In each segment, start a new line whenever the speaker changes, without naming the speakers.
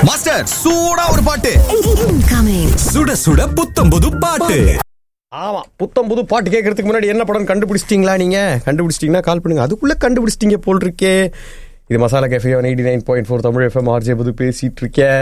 Master சூடா ஒரு பாட்டு
Incoming.
சுட சுட புத்தம் புது பாட்டு
ஆமா புத்தம் புது பாட்டு கேட்கறதுக்கு முன்னாடி என்ன படம் கண்டுபிடிச்சிட்டீங்களா நீங்க கண்டுபிடிச்சிட்டீங்கன்னா கால் பண்ணுங்க அதுக்குள்ள கண்டுபிடிச்சிட்டீங்க போல் இருக்கே இது masala cafe one eighty nine point four Tamil FM RJ புது பேசிட்டு இருக்கேன்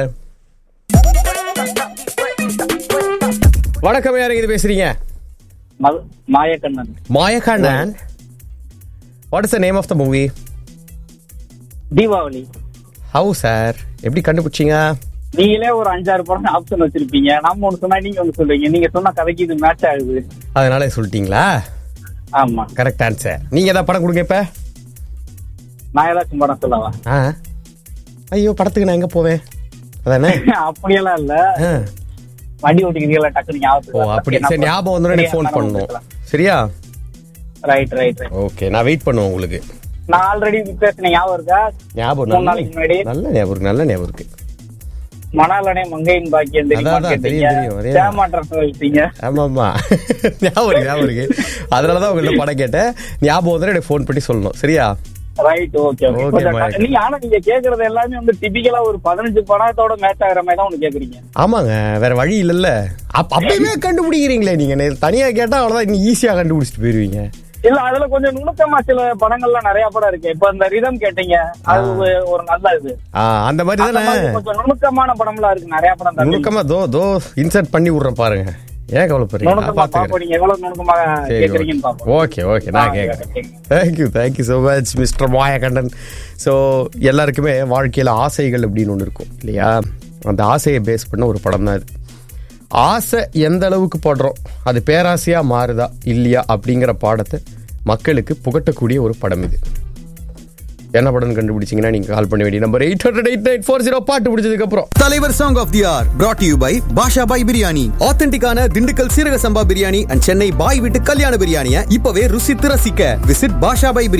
வணக்கம் யாருங்க இது பேசுறீங்க
Madhu- Mayakannan
Mayakannan what is the name of the movie
Deepavali
how sir எப்படி கண்டுபிடிச்சீங்க
நீங்களே ஒரு அஞ்சாறு படம் ஆப்ஷன் வச்சிருப்பீங்க நம்ம ஒண்ணு சொன்னா நீங்க ஒண்ணு சொல்றீங்க நீங்க சொன்ன கதைக்கு இது மேட்ச் ஆகுது
அதனால சொல்லிட்டீங்களா
ஆமா
கரெக்ட் ஆன்சர் நீங்க ஏதாவது படம் கொடுங்க இப்ப
நான் ஏதாச்சும் படம் சொல்லவா
ஆ ஐயோ படத்துக்கு நான் எங்க போவேன் அதானே
அப்படியெல்லாம் இல்ல
ஆ.
வண்டி ஓட்டிக்கிறீங்களா டக்குனு
ஓ அப்படி சரி ஞாபகம் வந்து எனக்கு ஃபோன் பண்ணணும் சரியா
ரைட் ரைட் ரைட்
ஓகே நான் வெயிட் பண்ணுவேன் உங்களுக்கு
நான் ஆல்ரெடி பேசின ஞாபகம் இருக்கா
ஞாபகம்
மூணு
நல்ல
நாளைக்கு முன்னாடி
நல்ல ஞாபகம் இருக்கு நல்ல ஞாபகம் இருக்கு
மணாலனே மங்கையின் பாக்கியம் தெரியுமா
அதான், அதான், தெரியும், தெரியும்,
கேட்டீங்க
அதே தான்.
சேமாற்றம் வச்சீங்க
ஆமா ஆமா ஞாபகம் இருக்கு ஞாபகம் இருக்கு அதனாலதான் உங்கள்ட்ட படம் கேட்டேன் ஞாபகம் வந்து எனக்கு ஃபோன் பண்ணி சொல்லணும் சரியா
right okay
Okay,
okay
Mike.
நீங்க ஆனா நீங்க கேக்குறது எல்லாமே வந்து டிபிக்கலா ஒரு பதினஞ்சு படத்தோட மேட்ச் ஆகுற மாதிரி தான் ஒண்ணு கேக்குறீங்க
ஆமாங்க வேற வழி இல்லைல்ல அப் அப்பயுமே கண்டுபிடிக்கிறீங்களே நீங்க நே- தனியா கேட்டா அவ்வளவுதான் நீ ஈஸியா கண்டுபிடிச்சிட்டு போயிருவீங்க
இல்ல அதுல கொஞ்சம் நுணுக்கமா சில படங்கள்லாம் நிறைய படம் இருக்கு இப்ப இந்த ரிதம் கேட்டீங்க அது ஒரு- ஒரு நல்ல இது
ஆ, அந்த மாதிரி
அந்த
தானே
மாதிரி கொஞ்சம் நுணுக்கமான படம்லாம் இருக்கு நிறைய படம் தமிழ்ல.
நுணுக்கமா தோ தோ இன்சர்ட் பண்ணி விடுறேன் பாருங்க ஏன் கவலைப்படுறீங்க நான்
நுணுக்கமா பாப்போம்
பாத்துக்கிறேன்
நீங்க எவ்வளவு நுணுக்கமா
சரி
கேக்குறீங்கன்னு பாப்போம்
ஓகே ஓகே நான்
ஆ,
கேட்குறேன்
okay.
Thank you thank you so much mister Mayakandan so எல்லாருக்குமே வாழ்க்கையில் ஆசைகள் அப்படின்னு ஒன்று இருக்கும் இல்லையா அந்த ஆசையை பேஸ் பண்ண ஒரு படம் தான் இது ஆசை எந்த அளவுக்கு படுறோம் அது பேராசையாக மாறுதா இல்லையா அப்படிங்கிற பாடத்தை மக்களுக்கு புகட்டக்கூடிய ஒரு படம் இது என்ன படம்னு கண்டுபிடிச்சிங்கன்னா நீங்கள் கால் பண்ண வேண்டிய number eight hundred eight eight four zero பாட்டு பிடிச்சதுக்கப்புறம்
தலைவர் song of the hour brought to you by Basha Bhai biryani ஆத்தென்டிக்கான திண்டுக்கல் சீரக சம்பா பிரியாணி அண்ட் சென்னை பாய் வீட்டு கல்யாண பிரியாணியை இப்பவே ருசித்து ரசிக்க விசிட் பாஷா பாய் பிரியாணி